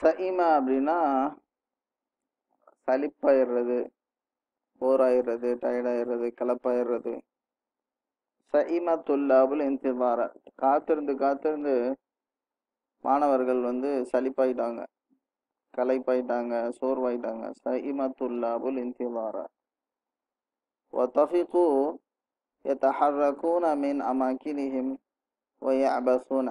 சயிமா அப்படின்னா சலிப்பாயிடுறது போர் ஆயிடுறது டயர்டாயிடுறது கலப்பாயிடுறது சயிமா துல்லாபுல் இன்திவார காத்திருந்து காத்திருந்து மாணவர்கள் வந்து சலிப்பாயிட்டாங்க களைப்பாயிட்டாங்க சோர்வாயிட்டாங்க சயிமா துல்லாபுல் இன்திவார وطفقوا يتحركون من أماكنهم ويعبثون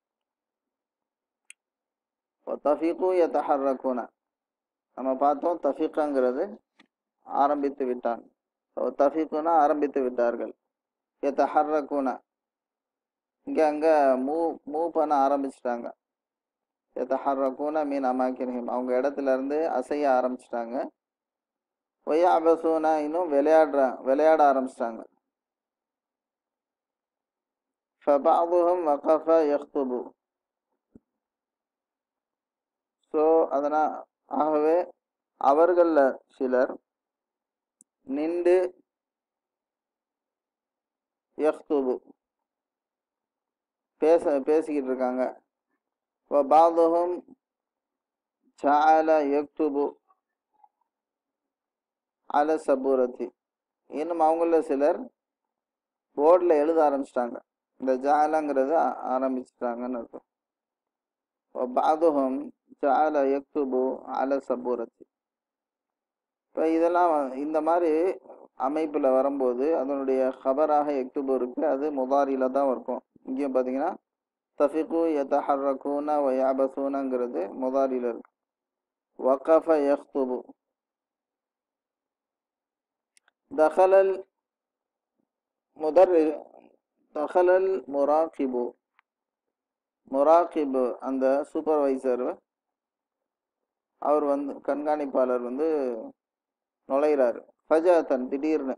وطفقوا يتحركون நம்ம பார்த்தோம் தஃபிகாங்கிறது ஆரம்பித்து விட்டான் தஃபிகுனா ஆரம்பித்து விட்டார்கள் எத்தஹர்ரகுன இங்கே அங்கே மூவ் மூவ் பண்ண ஆரம்பிச்சிட்டாங்க எத்தஹர்ரகுன மீன் அமாக்கிரஹிம் அவங்க இடத்துல இருந்து அசைய ஆரம்பிச்சிட்டாங்க ஒய்யா அபசூனா இன்னும் விளையாடுற விளையாட ஆரம்பிச்சிட்டாங்க ஃபபாதுஹும் வகஃப யக்துபு ஸோ அதனால் ஆகவே அவர்களில் சிலர் நின்று யக்துபு பேச பேசிக்கிட்டு இருக்காங்க பாதுகும் ஜால யக்துபு அல சபூரத்தி இன்னும் அவங்கள சிலர் போர்டில் எழுத ஆரம்பிச்சிட்டாங்க இந்த ஜாலங்கிறது ஆரம்பிச்சிட்டாங்கன்னு இருக்கும் பாதுகம் ஜால யக்துபு அல சபூரத்தி இப்போ இதெல்லாம் இந்த மாதிரி அமைப்பில் வரும்போது அதனுடைய ஹபராக எக்துபு இருக்கு அது முதாரியில் தான் இருக்கும் இங்கேயும் பார்த்தீங்கன்னா தஃபிகு எத்தஹர்ரகூனா வயாபசூனாங்கிறது முதாரியில் இருக்கு வகஃப யக்துபு தஹலல் முதர் தஹலல் முராகிபு முராகிபு அந்த சூப்பர்வைசர் அவர் வந்து கண்காணிப்பாளர் வந்து நுழைகிறாரு ஃபஜாத்தன் திடீர்னு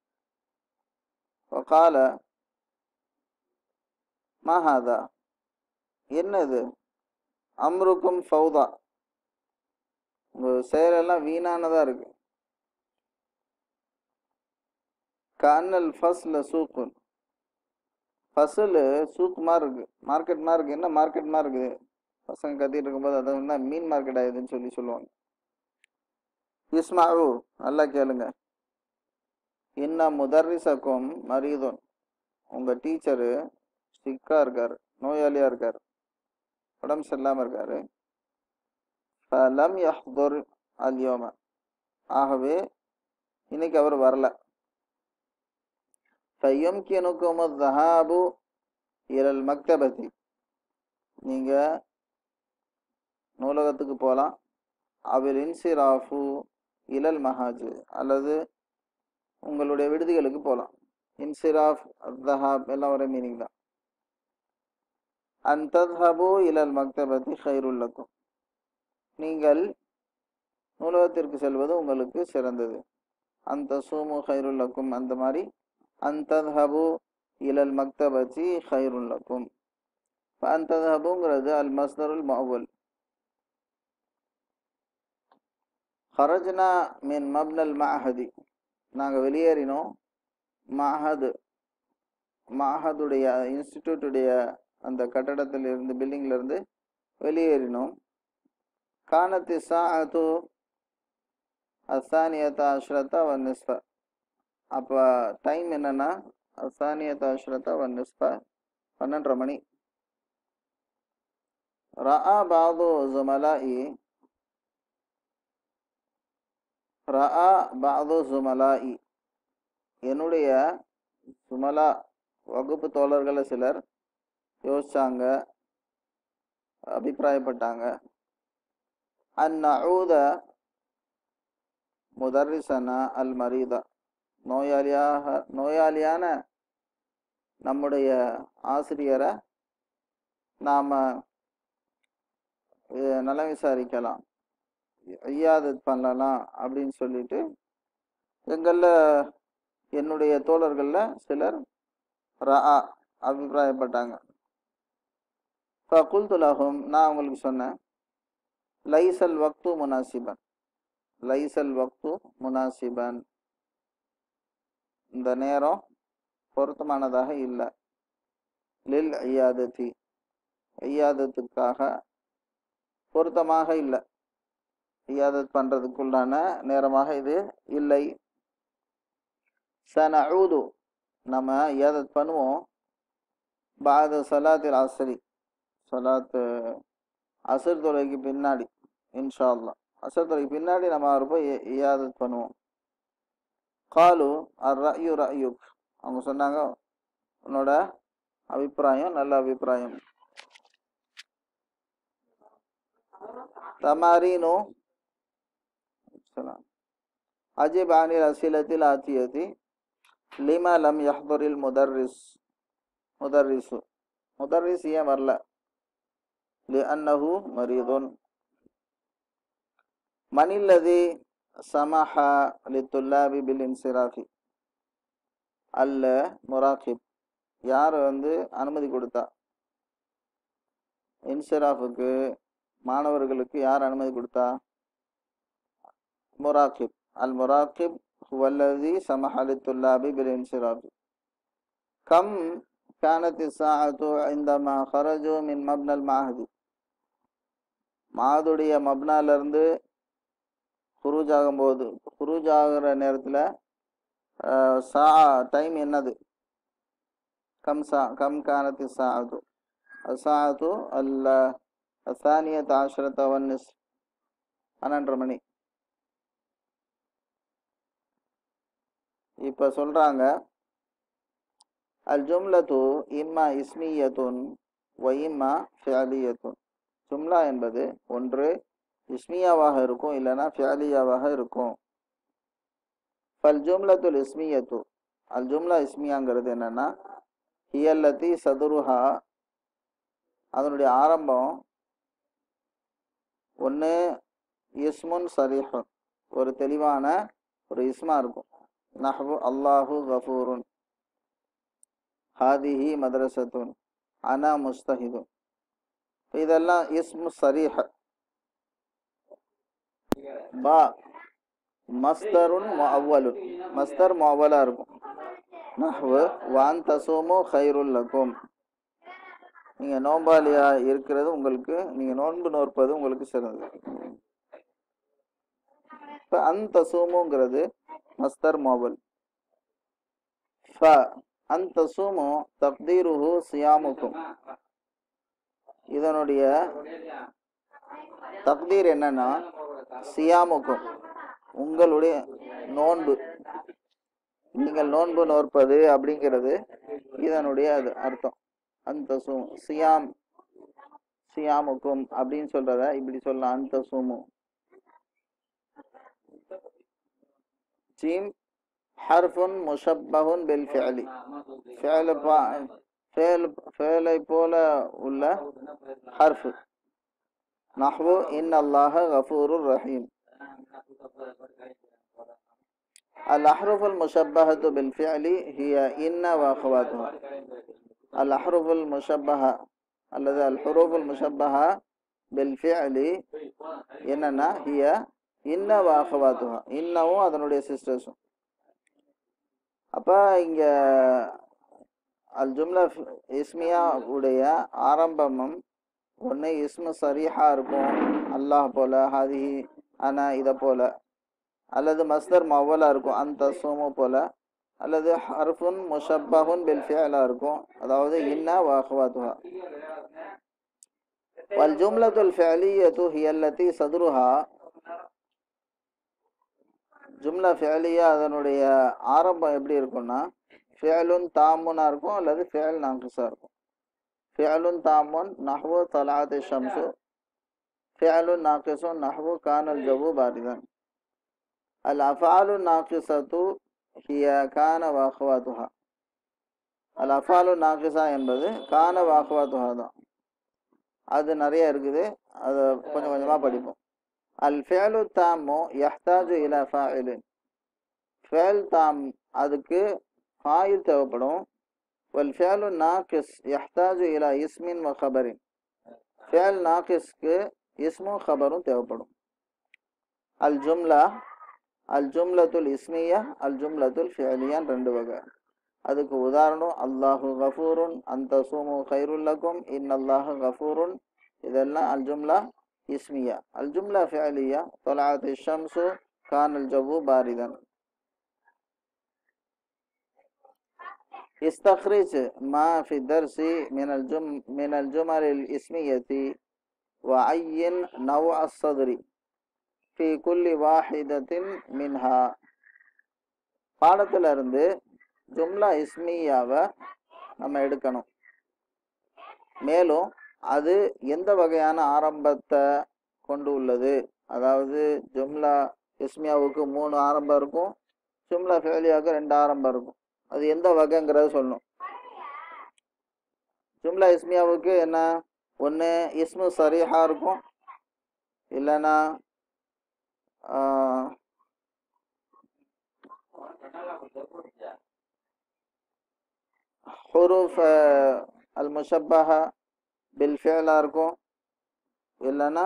கால மஹாதா என்னது அம்ருக்கும் ஃபௌதா உங்க செயலெல்லாம் வீணானதா இருக்கு கண்ணல் ஃபஸ்ல சூக்குன் ஃபஸ்லு சூக் மாதிரி இருக்கு மார்க்கெட் மாதிரி இருக்கு என்ன மார்க்கெட் மாதிரி இருக்குது பசங்க கத்திட்டு இருக்கும்போது அதை வந்து மீன் மார்க்கெட் ஆகுதுன்னு சொல்லி சொல்லுவாங்க இஸ்மாவு நல்லா கேளுங்க இன்ன முதர்ரிசக்கும் மரீதன் உங்க டீச்சரு ஸ்டிக்கா இருக்காரு நோயாளியா இருக்காரு உடம்பு சரியில்லாம இருக்காரு லம் யஹ்துர் அல்யோம ஆகவே இன்னைக்கு அவர் வரல ஃபையம்கினுக்கும் தஹாபு இரல் மக்தபதி நீங்க நூலகத்துக்கு போகலாம் அவர் இன்சிராஃபு இலல் மஹாஜ் அல்லது உங்களுடைய விடுதிகளுக்கு போகலாம் இன்சிராஃப் தஹாப் எல்லாம் ஒரே மீனிங் தான் அன் தத்ஹபு இலல் மக்தபதி ஹைருல்லக்கும் நீங்கள் நூலகத்திற்கு செல்வது உங்களுக்கு சிறந்தது அந்த சூமு ஹைருல்லக்கும் அந்த மாதிரி அன் தத்ஹபு இலல் மக்தபதி ஹைருல்லக்கும் அன் தத்ஹபுங்கிறது அல் மஸ்தருல் மவுல் ஹரஜ்னா மின் மப்னல் மஹதி நாங்கள் வெளியேறினோம் மஹது மஹதுடைய இன்ஸ்டிடியூட்டுடைய அந்த கட்டடத்தில் இருந்து பில்டிங்ல இருந்து வெளியேறினோம் கானத்தி சாத்து அசானியத்த அஷ்ரத்தா வன் நிஸ்ப அப்போ டைம் என்னன்னா அசானியத்த அஷ்ரத்தா வன் நிஸ்ப பன்னெண்டரை மணி ரா பாது ஜுமலாஇ ரா பாது ஜுமலாஇ என்னுடைய சுமலா வகுப்பு தோழர்களை சிலர் யோசிச்சாங்க அபிப்பிராயப்பட்டாங்க அந்நூத முதர்ரிசனா அல் மரீதா நோயாளியாக நோயாளியான நம்முடைய ஆசிரியரை நாம் நலம் விசாரிக்கலாம் ஐயாதத் பண்ணலாம் அப்படின்னு சொல்லிட்டு எங்களில் என்னுடைய தோழர்களில் சிலர் ரா அபிப்பிராயப்பட்டாங்க ஃபகுல்துலகும் நான் அவங்களுக்கு சொன்னேன் லைசல் வக்து முனாசிபன் லைசல் வக்து முனாசிபன் இந்த நேரம் பொருத்தமானதாக இல்லை லில் ஐயாதத்தி ஐயாதத்துக்காக பொருத்தமாக இல்லை இயாதத் பண்றதுக்குள்ளான நேரமாக இது இல்லை சனஊது நம்ம இயாதத் பண்ணுவோம் பாத சலாத்தில் அசரி சலாத்து அசர் தொலைக்கு பின்னாடி இன்ஷா அல்லாஹ் அசர் தொலைக்கு பின்னாடி நம்ம அவரை போய் இ- இயாதத் பண்ணுவோம் காலு அர் ரயு ரயுக் அவங்க சொன்னாங்க உன்னோட அபிப்பிராயம் நல்ல அபிப்பிராயம் தமாரீனு சலாம் அஜிப் அனில் அசிலத்தில் ஆத்தியதி லிமா லம் யஹ்துரில் முதர்ரிஸ் முதர்ரிசு முதர்ரிஸ் ஏன் வரல لأنه مريض من الذي سمح للطلاب بالانصراف அல்ல முராகிப் யார் வந்து அனுமதி கொடுத்தா இன்சிராஃபுக்கு மாணவர்களுக்கு யார் அனுமதி கொடுத்தா முராகிப் அல் முராகிப் ஹுவல்லதி சமஹலித்துல்லாபி பில் இன்சிராஃபி கம் كانت الساعة عندما خرجوا من مبنى المعهد மாதுடைய மப்னால இருந்து குரூஜ் ஆகும்போது குரூஜ் ஆகுற நேரத்தில் சா டைம் என்னது கம் சா கம் கானத்தி சாது அசாது அல்ல அசானியத் ஆஷரத் அவன்னிஸ் பன்னெண்டரை மணி இப்போ சொல்கிறாங்க அல் ஜும்லத்து இம்மா இஸ்மியத்துன் வ இம்மா ஃபியாலியத்துன் ஜும்லா என்பது ஒன்று இஸ்மியாவாக இருக்கும் இல்லைன்னா ஃபியாலியாவாக இருக்கும் ஃபல் ஜும்லத்துல் இஸ்மியத்து அல் ஜும்லா இஸ்மியாங்கிறது என்னன்னா ஹியல்லத்தி சதுருஹா அதனுடைய ஆரம்பம் ஒன்று இஸ்முன் சரீஹுன் ஒரு தெளிவான ஒரு இஸ்மா இருக்கும் நஹ்வு அல்லாஹு கஃபூருன் ஹாதிஹி மதரசத்துன் அனா முஸ்தஹிதுன் இதெல்லாம் இஸ்மு சரீஹ பா மஸ்தருன் முஅவ்வலுன் மஸ்தர் முஅவ்வலா இருக்கும் நஹ்வு வான் தசூமு ஹைருல் லக்கும் நீங்க நோம்பாளியா இருக்கிறது உங்களுக்கு நீங்க நோன்பு நோற்பது உங்களுக்கு சிறந்தது இப்ப அன் தசூமுங்கிறது மஸ்தர் முஅவ்வல் ஃப அன் தசூமு தக்தீருஹு சியாமுக்கும் இதனுடைய தக்தீர் என்னன்னா சியாமுக்கும் உங்களுடைய நோன்பு நீங்கள் நோன்பு நோற்பது அப்படிங்கிறது இதனுடைய அது அர்த்தம் அந்த சூம் சியாம் சியாமுக்கும் அப்படின்னு சொல்றத இப்படி சொல்லலாம் அந்த சூமு ஜீம் ஹர்ஃபுன் முஷப்பஹுன் பில் ஃபிஅலி ஃபிஅல பா ஃபேல் ஃபேலை போல உள்ள ஹர்ஃப் நஹ்வு இன் அல்லாஹ கஃபூருர் ரஹீம் الأحرف المشبهة بالفعل هي إن وأخواتها الأحرف المشبهة الذي الحروف المشبهة بالفعل إننا هي إن وأخواتها إنவும் அதனுடைய சிஸ்டர்ஸும் அப்போ இங்க அல் ஜும்லா இஸ்மியா உடைய ஆரம்பமும் ஒன்று இஸ்மு சரீஹா இருக்கும் அல்லாஹ் போல ஹாதிஹி அனா இதை போல அல்லது மஸ்தர் மவ்வலா இருக்கும் அந்த சோமு போல அல்லது ஹர்ஃபுன் முஷப்பஹுன் பில் ஃபியலா இருக்கும் அதாவது இன்னா வாஹ்வாத்துஹா வல் ஜும்லத்துல் ஃபியலியத்து ஹியல்லதி சதுருஹா ஜும்லா ஃபியலியா அதனுடைய ஆரம்பம் எப்படி இருக்கும்னா ஃபியலுன் தாமுனா இருக்கும் அல்லது ஃபியல் நாங்கிஸா இருக்கும் ஃபியலுன் தாமுன் நஹ்வு தலாத் ஷம்சு ஃபியலுன் நாக்கிஸுன் நஹ்வு கானல் ஜவு பாரிதன் الأفعال الناقصة هي كان وأخواتها الأفعال الناقصة என்பது கான வாக்குவாத்துஹா தான் அது நிறைய இருக்குது அதை கொஞ்சம் கொஞ்சமாக படிப்போம் அல் ஃபேலு தாமு யஹ்தாஜு இலா ஃபாயிலின் ஃபேல் தாம் அதுக்கு ஃபாயில் தேவைப்படும் வல் ஃபேலு நாக்கிஸ் யஹ்தாஜு இலா இஸ்மின் வ ஹபரின் ஃபேல் நாக்கிஸ்க்கு இஸ்மும் ஹபரும் தேவைப்படும் அல் ஜும்லா அல் ஜும்லத்துல் இஸ்மியா அல் ஜும்லத்துல் ஃபியலியான் ரெண்டு வகை அதுக்கு உதாரணம் அல்லாஹு கஃபூருன் அந்த சூமு ஹைருல்லக்கும் இன் அல்லாஹு கஃபூருன் இதெல்லாம் அல் ஜும்லா اسمية الجملة فعلية طلعت الشمس كان الجو باردا استخرج ما في الدرس من الجم من الجمل الاسمية وعين نوع الصدر في كل واحدة منها பாடத்துல இருந்து ஜும்லா இஸ்மியாவை நம்ம எடுக்கணும் மேலும் அது எந்த வகையான ஆரம்பத்தை கொண்டு உள்ளது அதாவது ஜும்லா இஸ்மியாவுக்கு மூணு ஆரம்பம் இருக்கும் ஜும்லா ஃபேலியாவுக்கு ரெண்டு ஆரம்பம் இருக்கும் அது எந்த வகைங்கிறத சொல்லணும் ஜும்லா இஸ்மியாவுக்கு என்ன ஒன்று இஸ்மு சரிஹா இருக்கும் இல்லைன்னா ஆஹ், ஹுரூஃப் அல் முஷப்பஹா பில் ஃபியலாக இருக்கும் இல்லைன்னா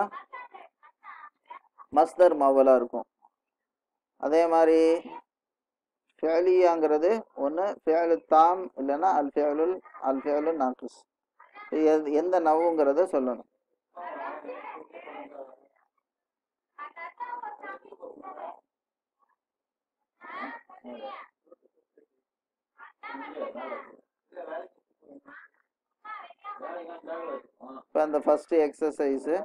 மஸ்தர் மவலா இருக்கும் அதே மாதிரி ஃபியலியாங்கிறது ஒன்று ஃபியலு தாம் இல்லைன்னா அல் ஃபியலுல் அல் ஃபியலு நாக்கிஸ் எந்த நவுங்கிறத சொல்லணும் இப்போ அந்த ஃபர்ஸ்ட் எக்ஸசைஸு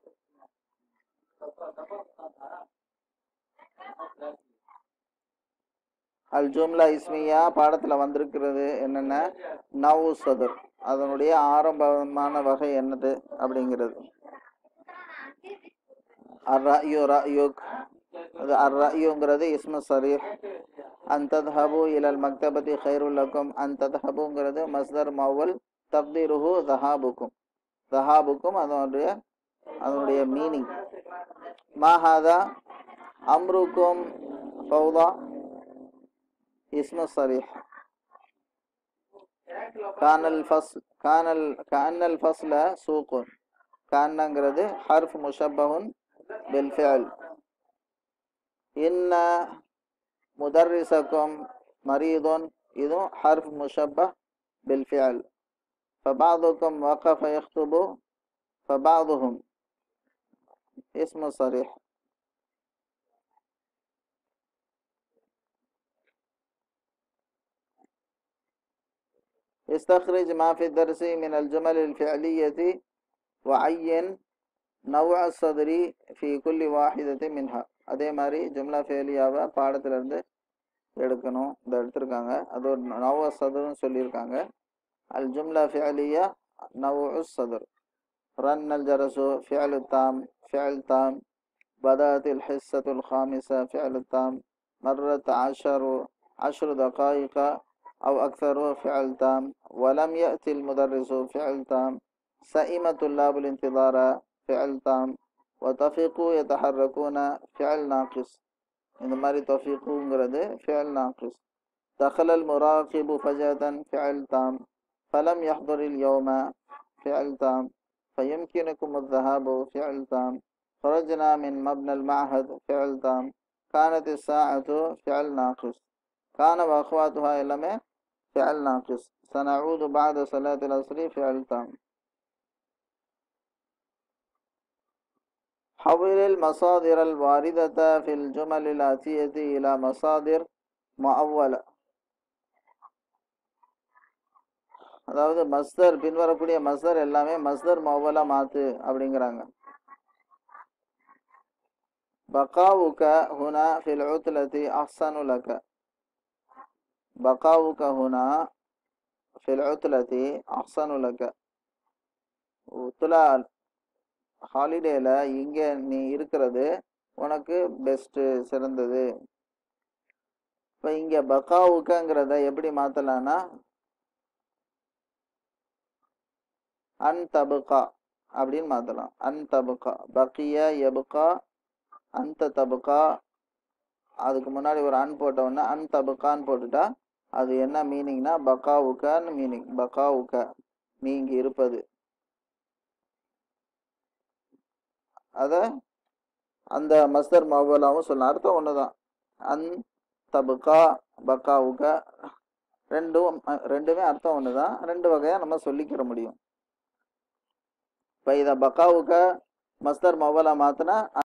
அல் ஜும்லா இஸ்மியா பாடத்தில் வந்திருக்கிறது என்னென்ன நவு சதுர் அதனுடைய ஆரம்பமான வகை என்னது அப்படிங்கிறது அர் ரயு ரயுக் அது அர் ரயுங்கிறது இஸ்மு சரீஃப் அன் தத்ஹபு இலல் மக்தபதி ஹைருல்லக்கும் அன் தத்ஹபுங்கிறது மஸ்தர் மவல் தப்தீருஹு தஹாபுக்கும் தஹாபுக்கும் அதனுடைய அதனுடைய மீனிங் மாஹாதா அம்ருக்கும் ஃபௌதா اسم صريح كان الفصل كان ال... كأن الفصل سوق كأنங்கிறது حرف مشبه بالفعل إن مدرسكم مريض إذو حرف مشبه بالفعل فبعضكم وقف يخطب فبعضهم اسم صريح استخرج ما في الدرس من الجمل الفعلية وعين نوع الصدر في كل واحدة منها அதே மாதிரி ஜும்லா ஃபேலியாவை பாடத்திலிருந்து எடுக்கணும் இந்த எடுத்திருக்காங்க அது ஒரு நவ சதுர்னு சொல்லியிருக்காங்க அல் ஜும்லா ஃபேலியா நவு சதுர் رن الجرس فعل التام فعل تام بدأت الحصة الخامسة فعل التام مرت عشر عشر دقائق أو أكثر فعل تام ولم يأتي المدرس فعل تام سئم طلاب الانتظار فعل تام وتفقوا يتحركون فعل ناقص இந்த மாதிரி தஃபீக்குங்கிறது ஃபியல் நாக்கிஸ் دخل المراقب فجأة فعل تام فلم يحضر اليوم فعل تام فيمكنكم الذهاب فعل تام خرجنا من مبنى المعهد فعل تام كانت الساعة فعل ناقص كان وأخواتها எல்லாமே فعل ناقص سنعود بعد صلاة العصر فعل تام حول المصادر الواردة في الجمل الآتية إلى مصادر مؤولة அதாவது மஸ்தர் பின்வரக்கூடிய மஸ்தர் எல்லாமே மஸ்தர் மௌவலா மாத்து அப்படிங்கிறாங்க பகாவுக ஹுனா ஃபில் உத்லதி அஹ்சனு லக பகாவுக ஹுனா ஃபில் உத்லதி அஹ்சனு லக உத்லா ஹாலிடேல இங்க நீ இருக்கிறது உனக்கு பெஸ்ட் சிறந்தது இப்ப இங்க பகாவுக்கங்கிறத எப்படி மாத்தலாம்னா அன் தபுகா அப்படின்னு மாத்தலாம் அன் தபுகா பக்கிய எபுகா அந்த தபுகா அதுக்கு முன்னாடி ஒரு அன் போட்டோன்னா அன் தபுகான்னு போட்டுட்டா அது என்ன மீனிங்னா பக்காவுக்கான்னு மீனிங் பக்காவுக்கா நீ இங்க இருப்பது அத அந்த மஸ்தர் மவலாவும் சொல்லலாம் அர்த்தம் ஒண்ணுதான் அன் தபுகா பக்காவுக்கா ரெண்டும் அஹ், ரெண்டுமே அர்த்தம் ஒண்ணுதான் ரெண்டு வகையா நம்ம சொல்லிக்கிற முடியும் இப்போ இதை பக்காவுக்க மஸ்தர் மொவலா மாத்தினா